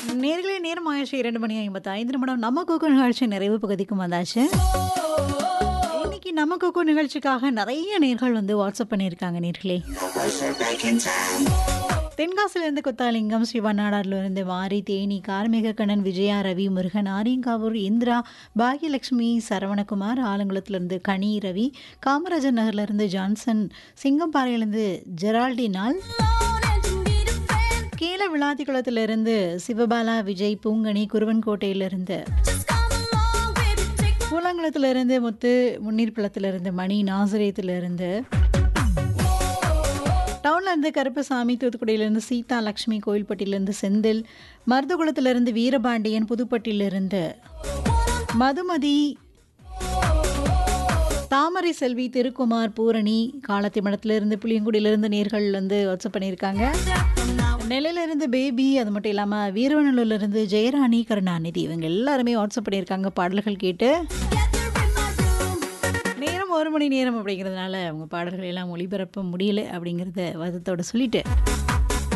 நேர்களே நேரம் ஆயிடுச்சு இரண்டு மணி ஐம்பத்தி ஐந்து நிமிடம் நம்ம கோகோ நிகழ்ச்சி நிறைவு பகுதிக்கும் வந்தாச்சு இன்னைக்கு நம்ம கோகோ நிகழ்ச்சிக்காக நிறைய நேர்கள் வந்து வாட்ஸ்அப் பண்ணியிருக்காங்க நேர்களே தென்காசிலிருந்து கொத்தாலிங்கம் சிவநாடாரிலிருந்து மாரி தேனி கார்மிக கண்ணன் விஜயா ரவி முருகன் ஆரியங்காவூர் இந்திரா பாகியலட்சுமி சரவணகுமார் ஆலங்குளத்திலிருந்து கனி ரவி காமராஜர் நகர்லேருந்து ஜான்சன் சிங்கம்பாறையிலிருந்து ஜெரால்டினால் கீழ விளாத்திக்குளத்திலிருந்து சிவபாலா விஜய் பூங்கனி குருவன்கோட்டையிலிருந்து கூழாங்குளத்திலிருந்து முத்து முன்னீர்பள்ளத்திலிருந்து மணி நாசிரியத்திலிருந்து டவுன்லேருந்து கருப்பசாமி தூத்துக்குடியிலேருந்து சீதா லக்ஷ்மி கோயில்பட்டியிலேருந்து செந்தில் மருதகுளத்திலிருந்து வீரபாண்டியன் புதுப்பட்டியிலிருந்து மதுமதி தாமரை செல்வி திருக்குமார் பூரணி காலத்திமடத்திலிருந்து புளியங்குடியிலிருந்து நேர்கள் வந்து வாட்ஸ்அப் பண்ணியிருக்காங்க நெல்லையிலிருந்து பேபி அது மட்டும் இல்லாமல் வீரவநல்லூர்லேருந்து ஜெயராணி கருணாநிதி இவங்க எல்லாருமே வாட்ஸ்அப் பண்ணியிருக்காங்க பாடல்கள் கேட்டு நேரம் ஒரு மணி நேரம் அப்படிங்கிறதுனால அவங்க பாடல்கள் எல்லாம் ஒளிபரப்ப முடியல அப்படிங்கிறத வருத்தத்தோட சொல்லிட்டு